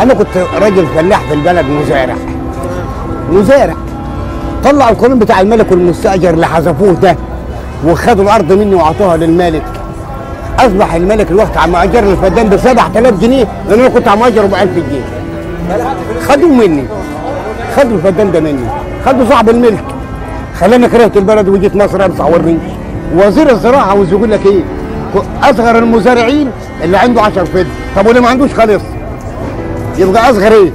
انا كنت راجل فلاح في البلد مزارع مزارع طلعوا القانون بتاع الملك والمستاجر اللي حذفوه ده وخدوا الارض مني وعطوها للملك اصبح الملك الوقت عم اجر الفدان ب 7000 جنيه لان انا كنت عم اجره ب 1000 جنيه خدوه مني خدوا الفدان ده مني خدوا صاحب الملك خلاني كرهت البلد وجيت مصر ارفع والريش وزير الزراعه عاوز يقول لك ايه اصغر المزارعين اللي عنده 10 فدان طب واللي ما عندوش خالص يبقى اصغر ايه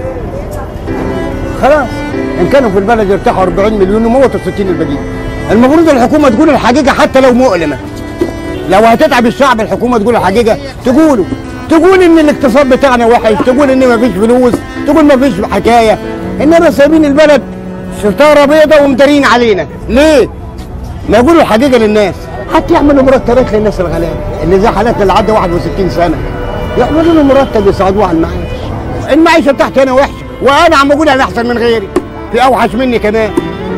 خلاص ان كانوا في البلد يرتاحوا 40 مليون يموتوا 60 الباقيين المفروض الحكومه تقول الحقيقه حتى لو مؤلمه لو هتتعب الشعب الحكومه تقول الحقيقه تقولوا تقول ان الاقتصاد بتاعنا وحش تقول ان مفيش فلوس تقول مفيش حكايه انما سايبين البلد ستاره بيضاء ومدارين علينا ليه؟ ما يقولوا الحقيقه للناس حتى يعملوا مرتبات للناس الغلابه اللي زي حالات اللي عدى 61 سنه يعملوا له مرتب يساعدوه على المعاش المعيشه بتاعتي انا وحشه وانا عم اقول انا احسن من غيري في اوحش مني كمان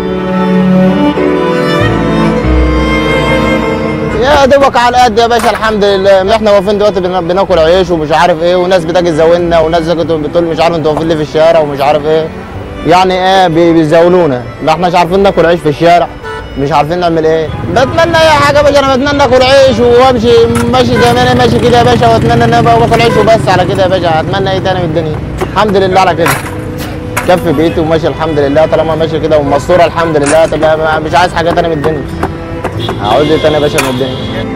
يا دوبك على قد يا باشا الحمد لله ما احنا واقفين دلوقتي بنا- بناكل عيش ومش عارف ايه وناس بتجي تزاولنا وناس كنت بتقول مش عارف انتوا واقفين ليه في الشارع ومش عارف ايه يعني ايه بي- بيزاولونا ما احناش عارفين ناكل عيش في الشارع مش عارفين نعمل ايه بتمنى اي حاجه يا باشا انا بتمنى اكل عيش وامشي ماشي زي ما انا ماشي كده يا باشا واتمنى ان انا بقى باكل عيش وبس على كده يا باشا اتمنى ايه تاني من الدنيا الحمد لله على كده كف بيتي وماشي الحمد لله طالما ماشي كده ومستوره الحمد لله طب ما- مش عايز حاجه تاني من الدنيا عاوز ايه تاني يا باشا من الدنيا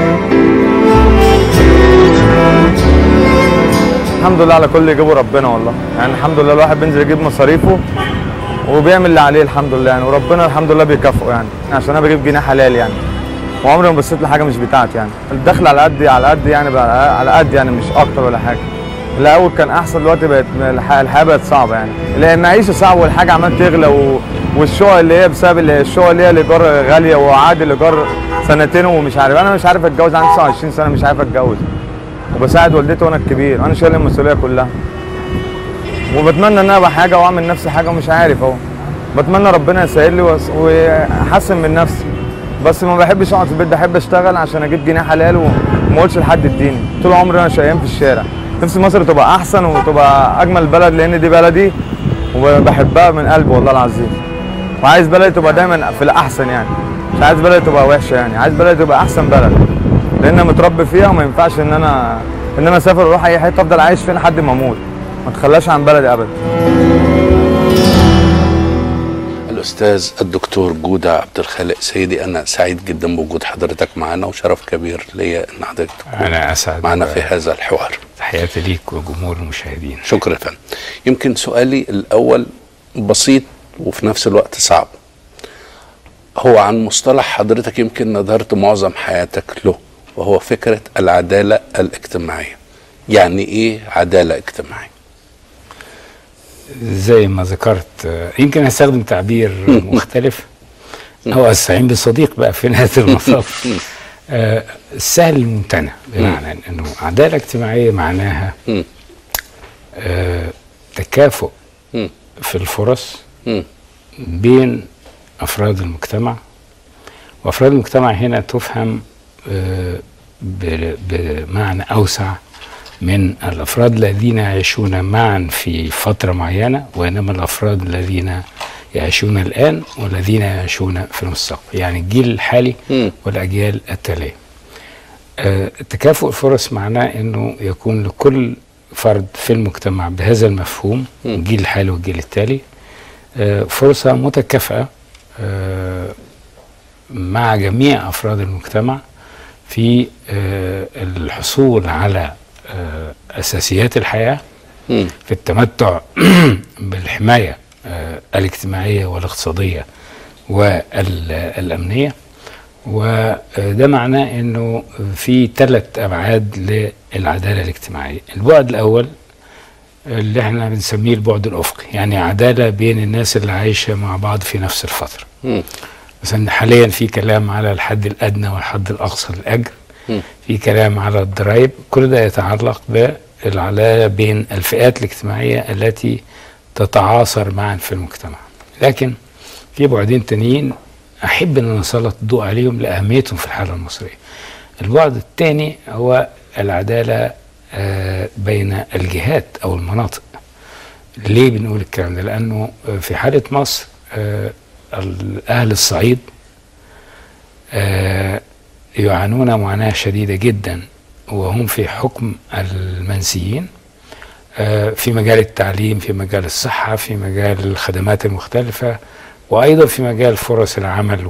الحمد لله على كل اللي يجيبه ربنا والله يعني الحمد لله الواحد بينزل يجيب مصاريفه وبيعمل اللي عليه الحمد لله يعني وربنا الحمد لله بيكافئه يعني عشان انا بجيب جنيه حلال يعني وعمري ما بصيت لحاجه مش بتاعتي يعني الدخل على قد على قد يعني بقى على قد يعني مش اكتر ولا حاجه الاول كان احسن دلوقتي بقت الح- الحياه بقت صعبه يعني لان المعيشه صعبه والحاجه عماله تغلى و... والشقق اللي هي بسبب اللي- الشقق اللي هي الايجار غاليه وعقد الايجار سنتين ومش عارف انا مش عارف اتجوز عندي 29 سنه مش عارف اتجوز وبساعد والدتي وانا الكبير انا شايل المسؤوليه كلها وبتمنى ان انا ابقى حاجه واعمل نفسي حاجه ومش عارف اهو بتمنى ربنا يسهل لي وأس- واحسن من نفسي بس ما بحبش اقعد في البيت بحب اشتغل عشان اجيب جنيه حلال وما اقولش لحد اديني طول عمري انا شقيان في الشارع نفسي مصر تبقى احسن وتبقى اجمل بلد لان دي بلدي وبحبها من قلبي والله العظيم وعايز بلدي تبقى دايما في الاحسن يعني مش عايز بلدي تبقى وحشه يعني عايز بلدي تبقى احسن بلد لان انا متربي فيها وما ينفعش ان انا ان انا اسافر واروح اي حته افضل عايش فين لحد ما اموت ما تخلاش عن بلدي ابدا الأستاذ الدكتور جودة عبد الخالق سيدي أنا سعيد جدا بوجود حضرتك معنا وشرف كبير ليا أن حضرتك تكون أنا أسعد معنا في هذا الحوار تحياتي ليك وجمهور المشاهدين شكرا فندم يمكن سؤالي الأول بسيط وفي نفس الوقت صعب هو عن مصطلح حضرتك يمكن نظرت معظم حياتك له وهو فكرة العدالة الاجتماعية يعني إيه عدالة اجتماعية؟ زي ما ذكرت آه، يمكن استخدم تعبير مختلف او استعين بصديق بقى في نهايه المطاف آه، السهل الممتنع بمعنى انه عداله اجتماعيه معناها مم. آه، تكافؤ مم. في الفرص مم. بين افراد المجتمع وافراد المجتمع هنا تفهم آه، ب- بمعنى اوسع من الافراد الذين يعيشون معا في فتره معينه وانما الافراد الذين يعيشون الان والذين يعيشون في المستقبل يعني الجيل الحالي مم. والاجيال التاليه آه، تكافؤ الفرص معناه انه يكون لكل فرد في المجتمع بهذا المفهوم الجيل الحالي والجيل التالي آه، فرصة متكافئة آه، مع جميع أفراد المجتمع في آه، الحصول على آه، أساسيات الحياة مم. في التمتع بالحماية آه، الاجتماعية والاقتصادية والأمنية وده معناه انه في ثلاث ابعاد للعداله الاجتماعيه البعد الاول اللي احنا بنسميه البعد الافقي يعني عداله بين الناس اللي عايشه مع بعض في نفس الفتره مم. مثلا حاليا في كلام على الحد الادنى والحد الاقصى للاجر مم. في كلام على الضرائب كل ده يتعلق بالعداله بين الفئات الاجتماعيه التي تتعاصر معا في المجتمع لكن في بعدين تانيين احب ان انا اسلط الضوء عليهم لاهميتهم في الحاله المصريه البعد الثاني هو العداله آه آه، بين الجهات او المناطق ليه بنقول الكلام ده لانه آه، في حاله مصر آه، ال- اهل الصعيد آه، يعانون معاناه شديده جدا وهم في حكم المنسيين آه، في مجال التعليم في مجال الصحه في مجال الخدمات المختلفه وايضا في مجال فرص العمل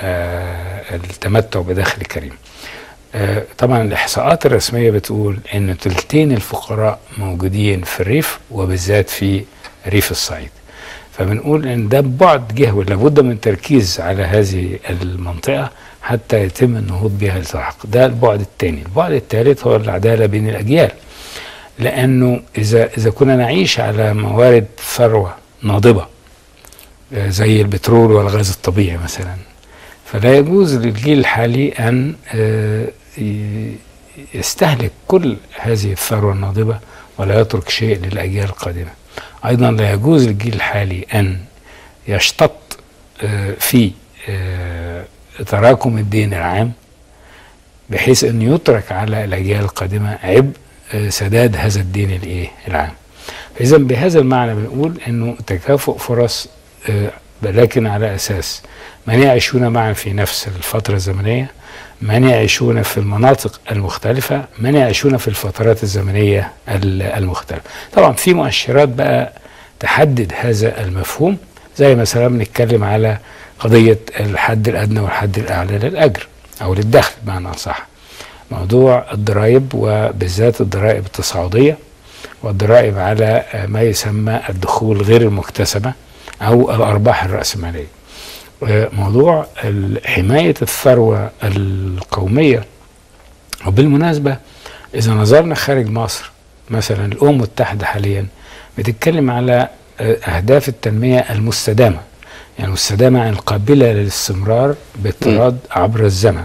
والتمتع بدخل كريم آه، طبعا الاحصاءات الرسميه بتقول ان ثلثين الفقراء موجودين في الريف وبالذات في ريف الصعيد فبنقول ان ده بعد جهوي لابد من تركيز على هذه المنطقه حتى يتم النهوض بها التحق ده البعد الثاني البعد الثالث هو العداله بين الاجيال لانه اذا اذا كنا نعيش على موارد ثروه ناضبه آه، زي البترول والغاز الطبيعي مثلا فلا يجوز للجيل الحالي ان آه، ي- يستهلك كل هذه الثروه الناضبه ولا يترك شيء للاجيال القادمه. ايضا لا يجوز للجيل الحالي ان يشتط آه، في آه، تراكم الدين العام بحيث ان يترك على الاجيال القادمه عبء آه، سداد هذا الدين الايه العام. اذا بهذا المعنى بنقول انه تكافؤ فرص آه، لكن على اساس من يعيشون معا في نفس الفتره الزمنيه من يعيشون في المناطق المختلفه من يعيشون في الفترات الزمنيه ال- المختلفه طبعا في مؤشرات بقى تحدد هذا المفهوم زي مثلا بنتكلم على قضيه الحد الادنى والحد الاعلى للاجر او للدخل بمعنى اصح موضوع الضرائب وبالذات الضرائب التصاعديه والضرائب على آه، ما يسمى الدخول غير المكتسبه او الارباح الراسماليه. آه، موضوع ال- حمايه الثروه القوميه وبالمناسبه اذا نظرنا خارج مصر مثلا الامم المتحده حاليا بتتكلم على آه، اهداف التنميه المستدامه يعني المستدامه يعني القابله للاستمرار باضطراد عبر الزمن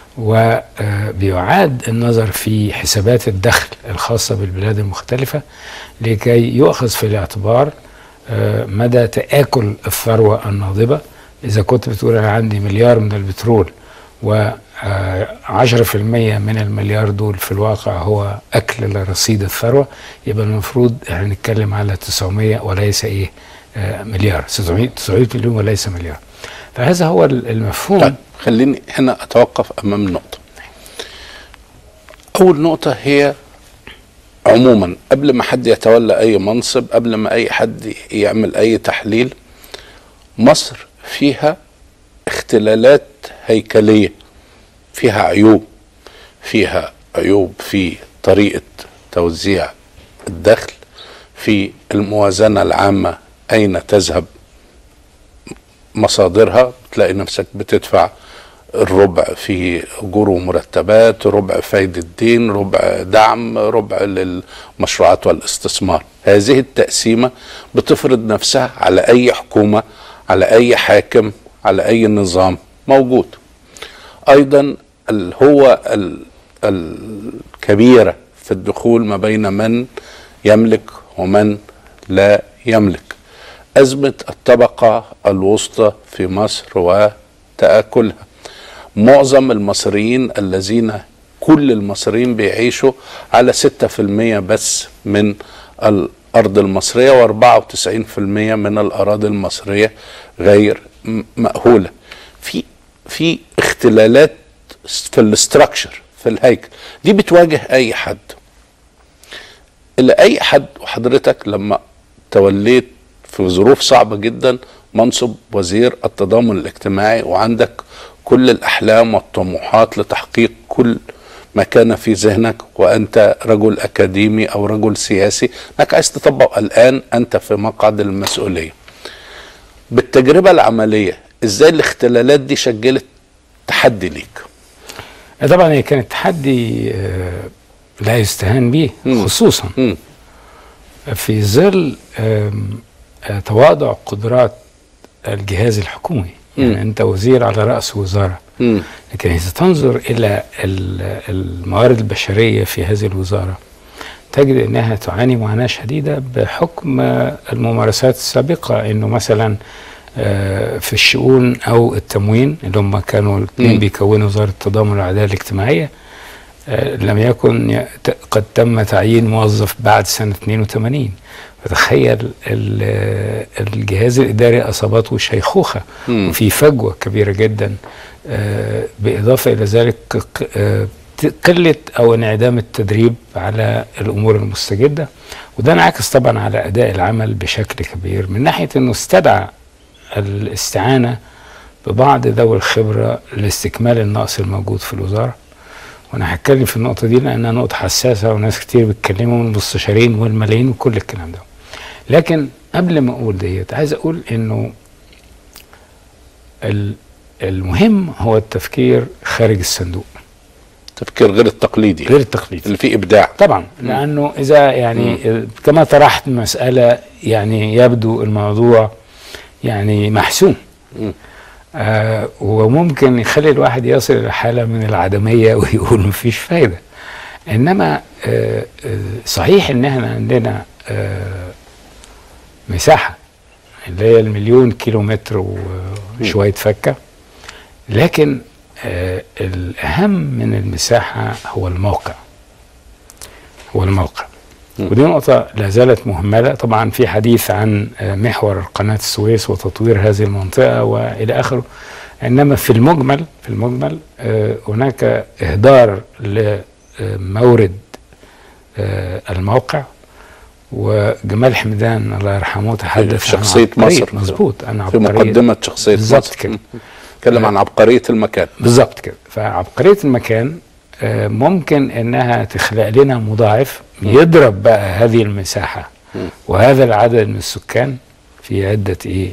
وبيعاد النظر في حسابات الدخل الخاصة بالبلاد المختلفة لكي يؤخذ في الاعتبار آه، مدى تآكل الثروة الناضبة إذا كنت بتقول أنا عندي مليار من البترول و عشرة في المية من المليار دول في الواقع هو أكل لرصيد الثروة يبقى المفروض احنا نتكلم على 900 وليس إيه آه، مليار 900 900 مليون وليس مليار فهذا هو المفهوم طيب خليني هنا اتوقف امام نقطه اول نقطه هي عموما قبل ما حد يتولى اي منصب قبل ما اي حد يعمل اي تحليل مصر فيها اختلالات هيكليه فيها عيوب فيها عيوب في طريقه توزيع الدخل في الموازنه العامه اين تذهب مصادرها تلاقي نفسك بتدفع الربع في اجور ومرتبات ربع فايدة الدين ربع دعم ربع للمشروعات والاستثمار هذه التقسيمة بتفرض نفسها على اي حكومة على اي حاكم على اي نظام موجود ايضا الهوة ال- الكبيرة في الدخول ما بين من يملك ومن لا يملك أزمة الطبقة الوسطى في مصر وتآكلها معظم المصريين الذين كل المصريين بيعيشوا على 6% بس من الأرض المصرية و94% من الأراضي المصرية غير م- مأهولة في في اختلالات في الاستراكشر في الهيكل دي بتواجه أي حد إلى أي حد وحضرتك لما توليت في ظروف صعبة جدا منصب وزير التضامن الاجتماعي وعندك كل الأحلام والطموحات لتحقيق كل ما كان في ذهنك وأنت رجل أكاديمي أو رجل سياسي أنك عايز تطبق الآن أنت في مقعد المسؤولية بالتجربة العملية إزاي الاختلالات دي شكلت تحدي ليك طبعا هي كانت تحدي آه، لا يستهان به مم. خصوصا مم. في ظل آم، آه، تواضع قدرات الجهاز الحكومي يعني مم. انت وزير على راس وزاره مم. لكن اذا تنظر الى ال- الموارد البشريه في هذه الوزاره تجد انها تعاني معاناه شديده بحكم آه، الممارسات السابقه انه مثلا آه، في الشؤون او التموين اللي هم كانوا الاثنين مم. بيكونوا وزاره التضامن والعداله الاجتماعيه آه، لم يكن ي- ت- قد تم تعيين موظف بعد سنة 82 فتخيل ال- الجهاز الإداري أصابته شيخوخة مم. وفي فجوة كبيرة جدا آه، بالإضافة إلى ذلك ق- آه، ت- قلة أو انعدام التدريب على الأمور المستجدة وده انعكس طبعا على أداء العمل بشكل كبير من ناحية أنه استدعى الاستعانة ببعض ذوي الخبرة لاستكمال النقص الموجود في الوزارة وانا هتكلم في النقطة دي لانها نقطة حساسة وناس كتير بيتكلموا من المستشارين والملايين وكل الكلام ده لكن قبل ما اقول ديت عايز اقول انه ال- المهم هو التفكير خارج الصندوق تفكير غير التقليدي غير التقليدي اللي فيه ابداع طبعا لانه اذا يعني كما طرحت مساله يعني يبدو الموضوع يعني محسوم مم. آه وممكن يخلي الواحد يصل الى حاله من العدميه ويقول مفيش فايده انما آه آه صحيح ان احنا عندنا آه مساحه اللي هي المليون كيلو متر وشويه فكه لكن آه الاهم من المساحه هو الموقع هو الموقع ودي نقطة لا زالت مهملة طبعا في حديث عن آه، محور قناة السويس وتطوير هذه المنطقة وإلى آخره إنما في المجمل في المجمل آه، هناك إهدار لمورد آه، الموقع وجمال حمدان الله يرحمه تحدث في عن شخصية عبقرية. مصر. مظبوط عن في عبقرية مقدمة شخصية بالظبط مصر كده. مم. اتكلم عن عبقرية المكان بالظبط كده فعبقرية المكان آه، ممكن انها تخلق لنا مضاعف يضرب بقى هذه المساحة وهذا العدد من السكان في عدة ايه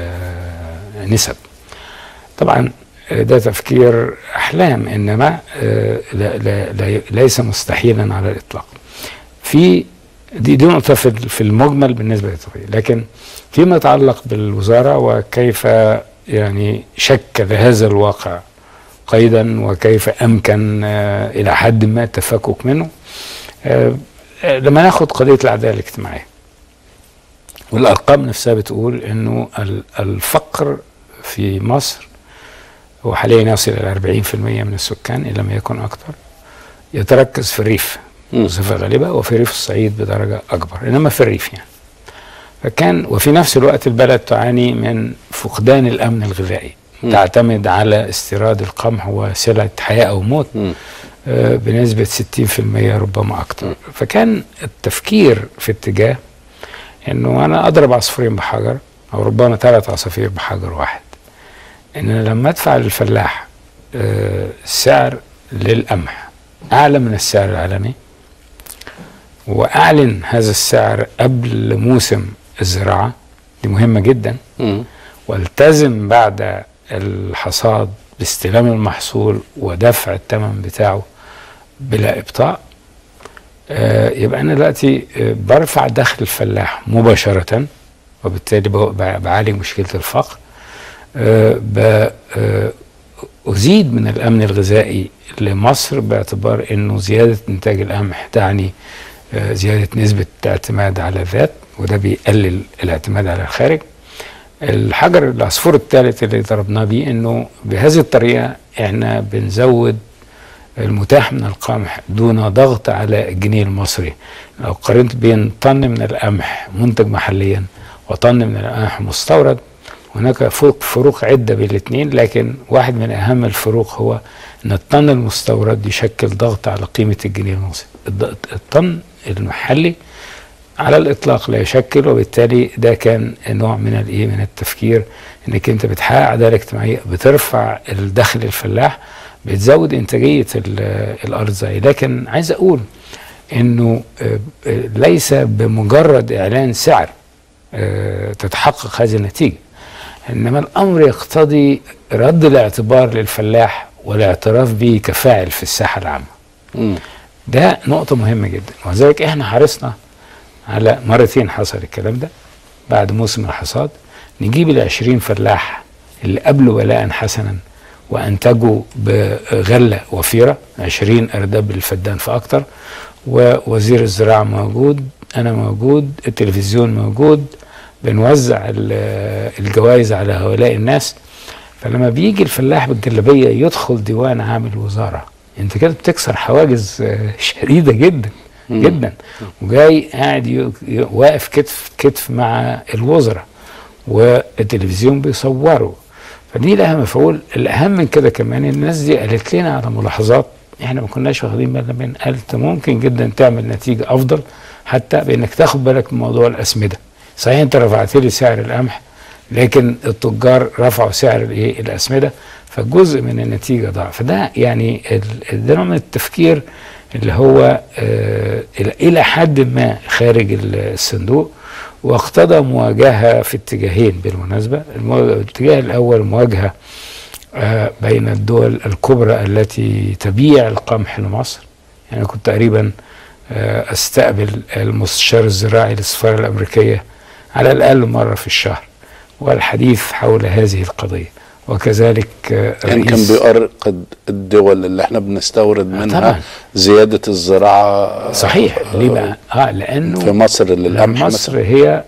آه نسب طبعا آه، ده تفكير احلام انما آه لا لا لا ليس مستحيلا على الاطلاق في دي دي نقطة في في المجمل بالنسبة للتطوير لكن فيما يتعلق بالوزارة وكيف يعني شكل هذا الواقع قيدا وكيف أمكن آه، إلى حد ما التفكك منه آه، آه، لما ناخد قضية العدالة الاجتماعية والأرقام نفسها بتقول إنه ال- الفقر في مصر هو حاليا يصل إلى 40% من السكان إن لم يكن أكثر يتركز في الريف مم. بصفة غالبة وفي ريف الصعيد بدرجة أكبر إنما في الريف يعني فكان وفي نفس الوقت البلد تعاني من فقدان الأمن الغذائي مم. تعتمد على استيراد القمح وسلعة حياة أو موت مم. آه، بنسبة 60% ربما أكثر فكان التفكير في اتجاه أنه أنا أضرب عصفورين بحجر أو ربما ثلاث عصافير بحجر واحد ان أنا لما ادفع للفلاح آه، سعر للقمح اعلى من السعر العالمي واعلن هذا السعر قبل موسم الزراعه دي مهمه جدا مم. والتزم بعد الحصاد باستلام المحصول ودفع الثمن بتاعه بلا ابطاء آه، يبقى انا دلوقتي آه، برفع دخل الفلاح مباشره وبالتالي ب- بعالج مشكله الفقر آه، ب- آه، أزيد من الأمن الغذائي لمصر باعتبار أنه زيادة إنتاج القمح تعني آه، زيادة نسبة الاعتماد على الذات وده بيقلل الاعتماد على الخارج الحجر العصفور الثالث اللي ضربناه بيه انه بهذه الطريقه احنا بنزود المتاح من القمح دون ضغط على الجنيه المصري لو قارنت بين طن من القمح منتج محليا وطن من القمح مستورد هناك فروق فروق عده بين الاثنين لكن واحد من اهم الفروق هو ان الطن المستورد يشكل ضغط على قيمه الجنيه المصري الض- الطن المحلي على الاطلاق لا يشكل وبالتالي ده كان نوع من الايه من التفكير انك انت بتحقق عداله اجتماعيه بترفع الدخل الفلاح بتزود انتاجيه ال- الارض زي لكن عايز اقول انه آه، آه، ليس بمجرد اعلان سعر آه، تتحقق هذه النتيجه انما الامر يقتضي رد الاعتبار للفلاح والاعتراف به كفاعل في الساحه العامه مم. ده نقطة مهمة جدا وذلك احنا حرصنا على مرتين حصل الكلام ده بعد موسم الحصاد نجيب العشرين فلاح اللي قبلوا ولاء حسنا وانتجوا بغلة وفيرة عشرين ارداب الفدان فاكتر ووزير الزراعة موجود انا موجود التلفزيون موجود بنوزع ال- الجوائز على هؤلاء الناس فلما بيجي الفلاح بالجلابية يدخل ديوان عام الوزارة انت كده بتكسر حواجز آه، شديده جدا جدا وجاي قاعد ي- ي- واقف كتف كتف مع الوزراء والتلفزيون بيصوروا فدي لها مفعول الاهم من كده كمان الناس دي قالت لنا على ملاحظات احنا ما كناش واخدين بالنا منها قالت ممكن جدا تعمل نتيجه افضل حتى بانك تاخد بالك من موضوع الاسمده صحيح انت رفعت لي سعر القمح لكن التجار رفعوا سعر الايه الاسمده فجزء من النتيجه ضاع فده يعني ال- ده نوع من التفكير اللي هو آه الى إلى حد ما خارج ال- الصندوق واقتضى مواجهه في اتجاهين بالمناسبه المو- الاتجاه الاول مواجهه آه، بين الدول الكبرى التي تبيع القمح لمصر يعني كنت تقريبا آه، استقبل المستشار الزراعي للسفاره الامريكيه على الاقل مره في الشهر والحديث حول هذه القضيه وكذلك آه، يعني كان رئيس- بيؤرق الدول اللي احنا بنستورد منها طبعاً. زيادة الزراعة صحيح ليه بقى؟ اه لانه في مصر للقمح مصر مثلا هي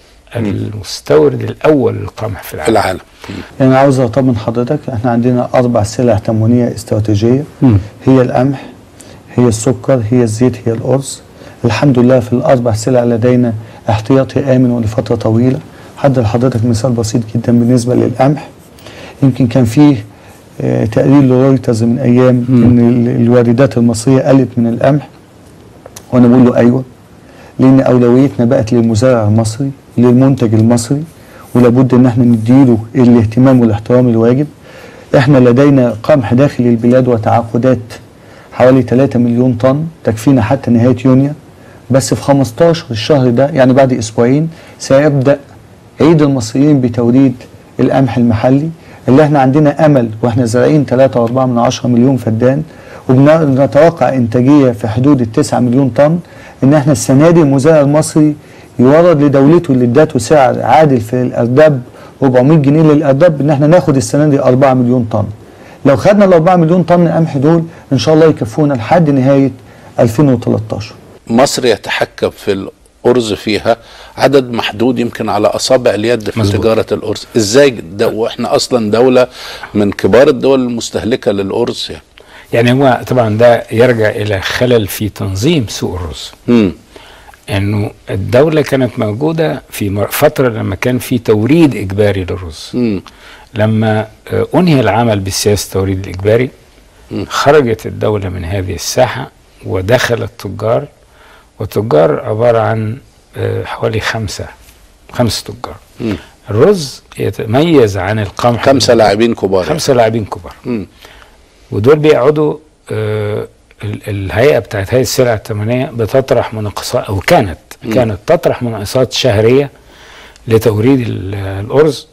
المستورد الاول للقمح في في العالم العالم يعني عاوز اطمن حضرتك احنا عندنا اربع سلع تموينيه استراتيجيه هي القمح هي السكر هي الزيت هي الارز الحمد لله في الاربع سلع لدينا احتياطي امن ولفتره طويله حد لحضرتك مثال بسيط جدا بالنسبه للقمح يمكن كان فيه آه، تقرير لرويترز من ايام ان ال- الواردات المصريه قلت من القمح وانا بقول له ايوه لان اولويتنا بقت للمزارع المصري للمنتج المصري ولابد ان احنا نديله الاهتمام والاحترام الواجب احنا لدينا قمح داخل البلاد وتعاقدات حوالي 3 مليون طن تكفينا حتى نهايه يونيو بس في 15 الشهر ده يعني بعد اسبوعين سيبدا عيد المصريين بتوريد القمح المحلي اللي احنا عندنا امل واحنا زارعين 3.4 من 10 مليون فدان وبنتوقع انتاجيه في حدود ال 9 مليون طن ان احنا السنه دي المزارع المصري يورد لدولته اللي اداته سعر عادل في الارداب 400 جنيه للارداب ان احنا ناخد السنه دي 4 مليون طن لو خدنا ال 4 مليون طن قمح دول ان شاء الله يكفونا لحد نهايه 2013 مصر يتحكم في الأرز فيها عدد محدود يمكن على أصابع اليد في مظبوط. تجارة الأرز إزاي ده وإحنا أصلا دولة من كبار الدول المستهلكة للأرز يعني يعني هو طبعا ده يرجع الى خلل في تنظيم سوق الرز مم. انه الدوله كانت موجوده في مر- فتره لما كان في توريد اجباري للرز مم. لما آه، انهي العمل بسياسه التوريد الاجباري خرجت الدوله من هذه الساحه ودخل التجار والتجار عباره عن آه، حوالي خمسه خمس تجار مم. الرز يتميز عن القمح خمسة لاعبين كبار خمسه لاعبين كبار مم. ودول بيقعدوا آه ال- الهيئه بتاعت هيئه السلع الثمانيه بتطرح مناقصات او كانت كانت تطرح مناقصات شهريه لتوريد ال- الارز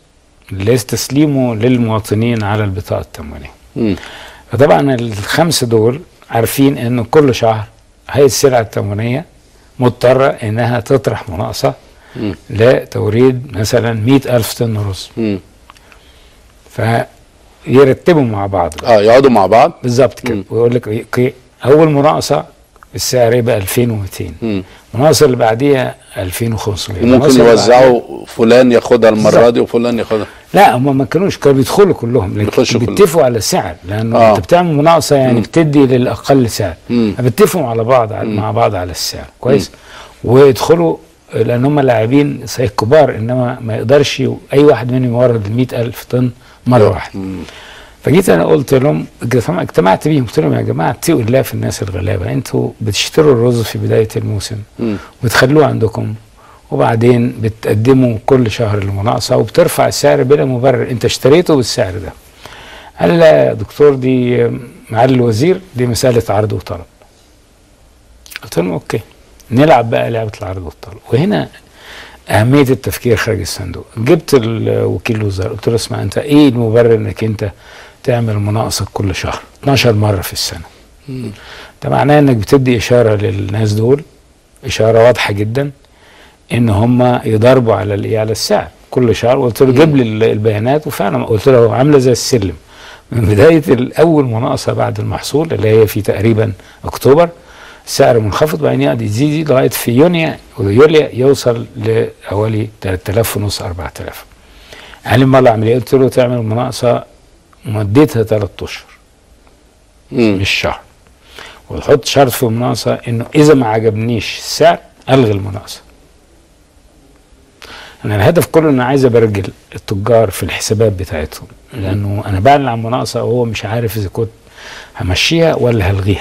لتسليمه للمواطنين على البطاقه التموينيه. مم. فطبعا الخمسه دول عارفين انه كل شهر هيئه السلع التموينيه مضطره انها تطرح مناقصه مم. لتوريد مثلا مئة ألف طن رز مم. فيرتبوا مع بعض بقى. اه يقعدوا مع بعض بالظبط كده مم. ويقول لك إيه، اوكي اول مناقصه السعر يبقى 2200 مم. المناقصه اللي بعديها 2500 وممكن المناقصة اللي بعديها- يوزعوا فلان ياخدها المرة بالظبط. دي وفلان ياخدها لا هم ما كانوش كانوا بيدخلوا كلهم لكن بيخشوا كلهم. بيتفقوا على السعر لانه آه. انت بتعمل مناقصه يعني مم. بتدي للاقل سعر مم. فبيتفقوا على بعض على مع بعض على السعر كويس ويدخلوا لان هم لاعبين صحيح كبار انما ما يقدرش اي واحد منهم يورد ال 100000 طن مره واحده مم. فجيت انا قلت لهم اجتمع- اجتمعت بيهم قلت لهم يا جماعه اتقوا الله في الناس الغلابه انتوا بتشتروا الرز في بدايه الموسم مم. وتخلوه عندكم وبعدين بتقدموا كل شهر المناقصه وبترفع السعر بلا مبرر انت اشتريته بالسعر ده قال لا يا دكتور دي معالي الوزير دي مساله عرض وطلب قلت لهم اوكي نلعب بقى لعبه العرض والطلب وهنا اهميه التفكير خارج الصندوق جبت ال- وكيل الوزاره قلت له اسمع انت ايه المبرر انك انت تعمل مناقصه كل شهر 12 مره في السنه ده معناه انك بتدي اشاره للناس دول اشاره واضحه جدا ان هم يضربوا على الايه على السعر كل شهر قلت له جيب لي ال- البيانات وفعلا قلت له عامله زي السلم من بدايه الاول مناقصه بعد المحصول اللي هي في تقريبا اكتوبر السعر منخفض بعدين يقعد يزيد لغايه في يونيو ويوليو يوصل لحوالي 3000 ونص 4000 قال لي امال اعمل ايه؟ قلت له تعمل مناقصه مدتها ثلاث اشهر مش شهر وتحط شرط في المناقصه انه اذا ما عجبنيش السعر الغي المناقصه انا الهدف كله ان عايز ابرجل التجار في الحسابات بتاعتهم لانه انا بعلن عن مناقصه وهو مش عارف اذا كنت همشيها ولا هلغيها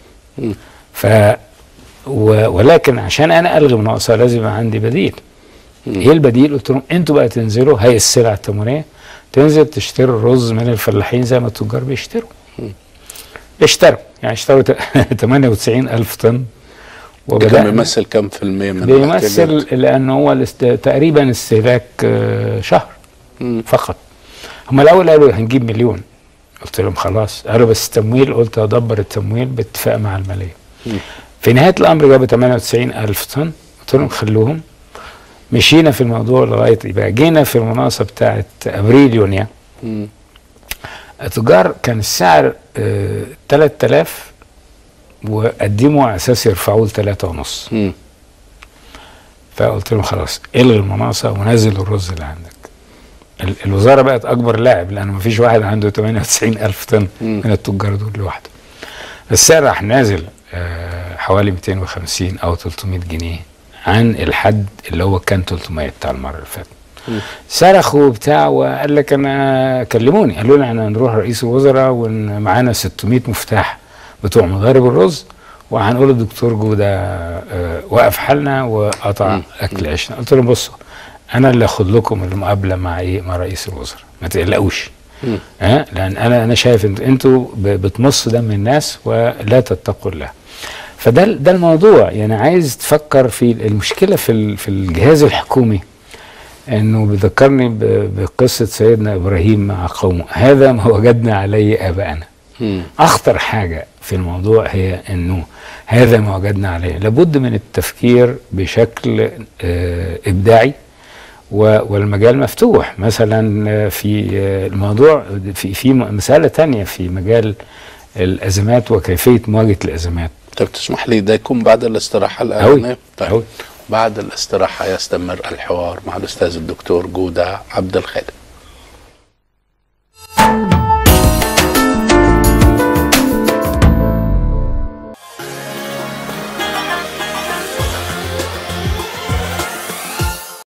ف و... ولكن عشان انا الغي مناقصه لازم يبقى عندي بديل ايه البديل قلت لهم انتوا بقى تنزلوا هي السلع التموينيه تنزل تشتري الرز من الفلاحين زي ما التجار بيشتروا اشتروا يعني اشتروا ت- 98 الف طن ده كان وبدأنا- بيمثل كام في المية من بيمثل الاحتياجات؟ لانه هو الاست... تقريبا استهلاك آه، شهر مم. فقط هم الاول قالوا هنجيب مليون قلت لهم خلاص قالوا بس التمويل قلت هدبر التمويل باتفاق مع الماليه في نهايه الامر جابوا 98 الف طن قلت لهم خلوهم مشينا في الموضوع لغايه يبقى جينا في المناقصه بتاعه ابريل يونيو مم. التجار كان السعر آه 3000 وقدموا على اساس يرفعوه ل 3 ونص مم. فقلت لهم خلاص الغي المناقصه ونزل الرز اللي عندك ال- الوزاره بقت اكبر لاعب لان ما فيش واحد عنده 98 الف طن مم. من التجار دول لوحده السعر راح نازل آه، حوالي 250 او 300 جنيه عن الحد اللي هو كان 300 بتاع المره اللي فاتت صرخوا بتاع وقال لك انا كلموني قالوا لي احنا هنروح رئيس الوزراء ومعانا 600 مفتاح بتوع مضارب الرز وهنقول للدكتور جوده آه، وقف حالنا وقطع اكل عيشنا قلت لهم بصوا انا اللي اخد لكم المقابله مع ايه مع رئيس الوزراء ما تقلقوش ها لان انا انا شايف ان انتوا ب- بتمصوا دم الناس ولا تتقوا الله فده ال- ده الموضوع يعني عايز تفكر في المشكله في ال- في الجهاز الحكومي انه بيذكرني ب- بقصه سيدنا ابراهيم مع قومه هذا ما وجدنا عليه اباءنا مم. اخطر حاجه في الموضوع هي انه هذا ما وجدنا عليه لابد من التفكير بشكل آه، ابداعي و- والمجال مفتوح مثلا آه، في آه، الموضوع في في م- مساله تانية في مجال الازمات وكيفيه مواجهه الازمات طب تسمح لي ده يكون بعد الاستراحة أوي. الأولانية؟ طيب أوي. بعد الاستراحة يستمر الحوار مع الأستاذ الدكتور جودة عبد الخالق